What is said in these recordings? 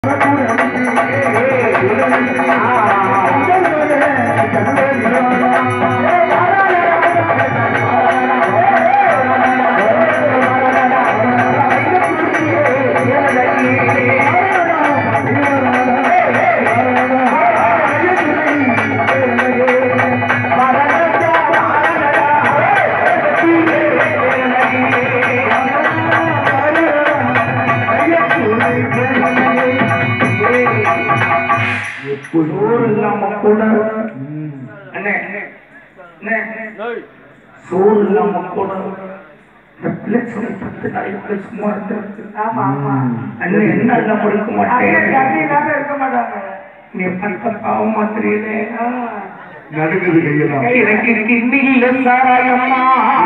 சோறு இல்லாம கூட அண்ணே அண்ணே சோறு இல்லாம கூட இந்த பிள்ளைச்சோட பத்து நாளைக்கு சும்மா இருக்கு ஆமா ஆமா அண்ணே என்ன அண்ணன் முடிக்க அண்ணன் மாட்டேன் தண்ணி இல்லாம இருக்க மாட்டாங்க நீ பத்த பாவமா தெரியலே ஆ. நடுக்குது கையெல்லாம் எனக்கு கிண்ணியில சாராயம்மா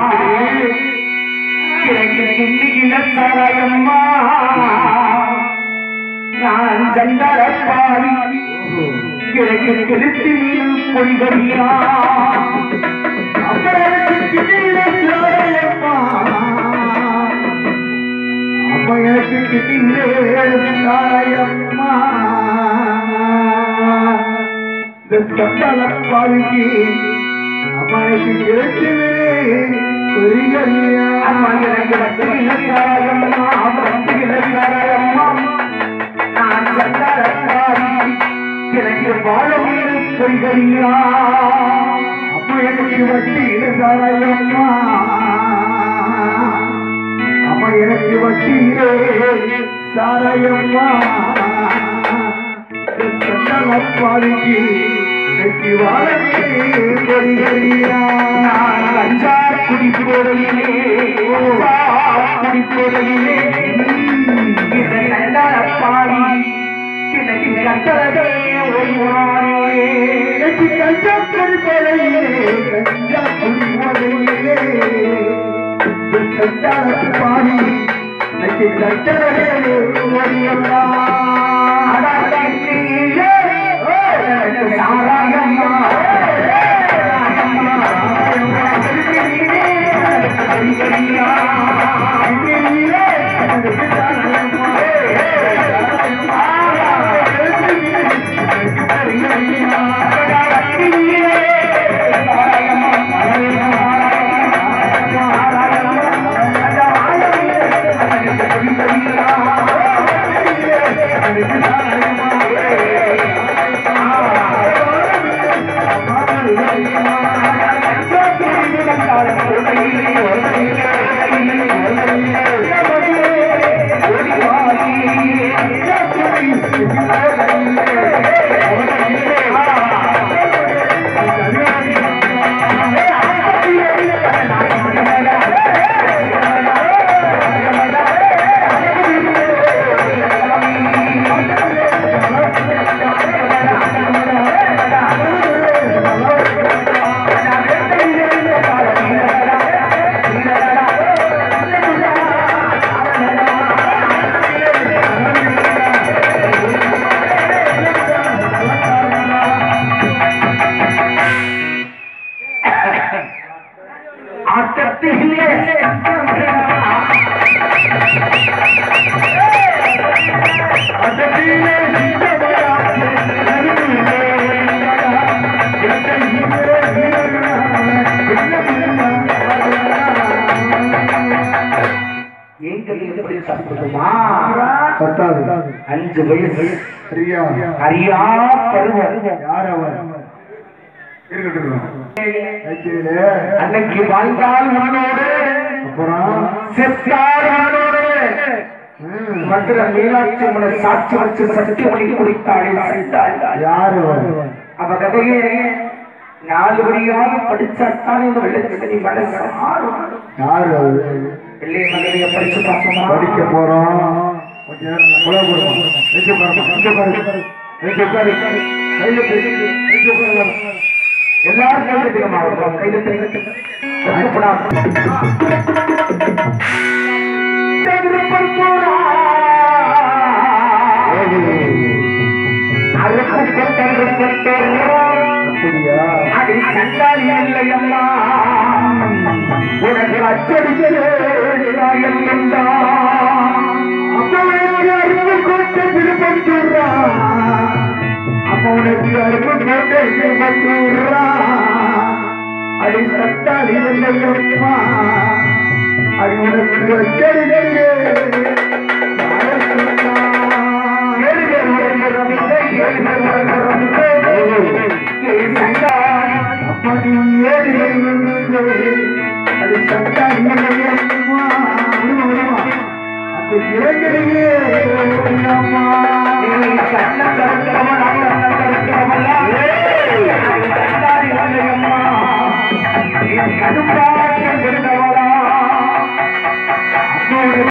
எனக்கு கிண்ணியில சாராயம்மா நான் சண்டார பாவி எனக்கு கெளுத்தி மீன் பொய்கரியா அப்ப எனக்கு கிட்டிலே சாராயம்மா இந்த சந்தால பாவிக்கு அப்ப எனக்கு கிடைச்சவே பெரிய அம்மா எனக்கு வட்டியில சாராயம்மா வட்டியில சாராயம்மா நான் சண்டார பாவி எனக்கு வாழ மீன் பொய்கரியா அப்ப எனக்கு வட்டியில சாராயம்மா அப்ப எனக்கு வட்டியிலே சாராயம்மா சந்தால பாவிக்கு இன்னைக்கு வாழவே பெரிய நான் கஞ்சா குடிப்போதையிலே குடிப்போதையிலே இதை கண்டால பாவி எனக்கு கட்டளவே ஒருவாரே எனக்கு கஞ்சா குடிப்பதையிலே கஞ்சா குடிப்பதையிலே இந்த சந்தானத்து பாவி எனக்கு கட்டளவே ஒருவல்லா ஆட்டத்திலே நீங்கள் எப்படி சாப்பிடுமா பத்தாவது அஞ்சு வயசு சரியா அறியா பருவம் யார் அவன் இருக்கட்டும் கைக்கிலே. அன்னைக்கு வாழ்ந்தால் உன்னோடு அப்புறம் செத்தால் உன்னோடு ம், மதுரை மீனாட்சி அம்மனை சாட்சி வச்சு சத்தியமணி குடித்தாளே செத்தாள் யார் அவன் அவ கதையே நாலு வழியாக படிச்சாத்தான் இந்த வெள்ளச்சனி மனசு மாறும் யார் அவன் வெள்ளை மகனைய படிச்சு பார்ப்போமா படிக்க போறோம் கொஞ்ச நேரம் உழவு போடுவோம். எங்க உட்காருமா? எங்க உட்காரு? எங்க உட்காரு? கையில பிடி. எங்க உட்காரு? எல்லாரும் கைது தெரியுமா கைது தெரியும் அப்படியா அது கண்டாலி இல்லையம்மா உனக்கு அச்சடிக்கே நியாயம் என்றான் அப்பவே அறிவு கொண்ட திருப்பத்தூர் அம்மனுக்கு அருப்பு கோட்டை மத்தூரா அடி சத்தாடி வந்தையப்பா அடி உனக்கு அச்சடியே ஏழு பேர் உறங்குறோம் இல்லை, ஏழு பேர் உறங்குறோம் இல்லை. ஏழு சங்காய். அப்படி ஏறி அது சத்தாடி வந்தையப்பா அந்த இளைஞரையே அம்மா நீ கண்ணம் கருக்கிறவன், கண்ணம் கருக்கிறவன்ல. ஏழு சங்காய் இல்லையம்மா. நீ கடுப்பாக இருந்தவளா